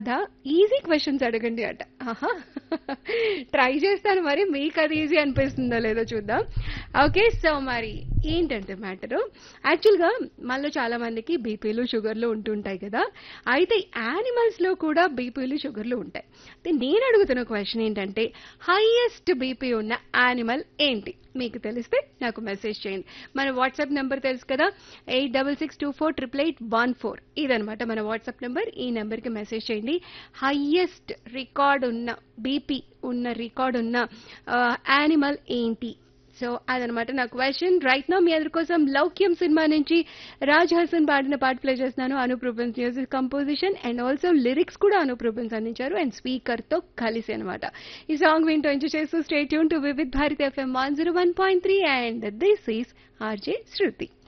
easy questions అడగండి అట ఆహా ట్రై చేస్తాను మరి మీకు అది ఈజీ అనిపిస్తుందో లేదో చూద్దాం ఓకే సో మరి ఏంటంటే మ్యాటరు యాక్చువల్గా మనలో చాలా మందికి బీపీలు షుగర్లు ఉంటుంటాయి కదా అయితే యానిమల్స్ లో కూడా బీపీలు షుగర్లు ఉంటాయి అయితే నేను అడుగుతున్న క్వశ్చన్ ఏంటంటే హైయెస్ట్ బీపీ ఉన్న యానిమల్ ఏంటి మీకు తెలిస్తే నాకు మెసేజ్ చేయండి మన వాట్సాప్ నెంబర్ తెలుసు కదా eight double six two four triple eight one four ఇదనమాట మన వాట్సాప్ నెంబర్ ఈ నెంబర్కి మెసేజ్ చేయండి హైయెస్ట్ రికార్డ్ ఉన్న బీపీ ఉన్న రికార్డ్ ఉన్న యానిమల్ ఏంటి సో అదనమాట నా క్వశ్చన్ రైట్ నా మీ అందరి కోసం లౌక్యం సినిమా నుంచి రాజ్ హసన్ పాడిన పాట ప్లే చేస్తున్నాను Anoop Rubens music composition and also lyrics కూడా అనూప్ రూబెన్స్ అందించారు అండ్ స్పీకర్ తో కలిసి అనమాట ఈ సాంగ్ వింటూ ఎంజాయ్ చేస్తూ స్టేట్ యూన్ to Vividh Bharati FM one zero one point three and this is RJ Shruti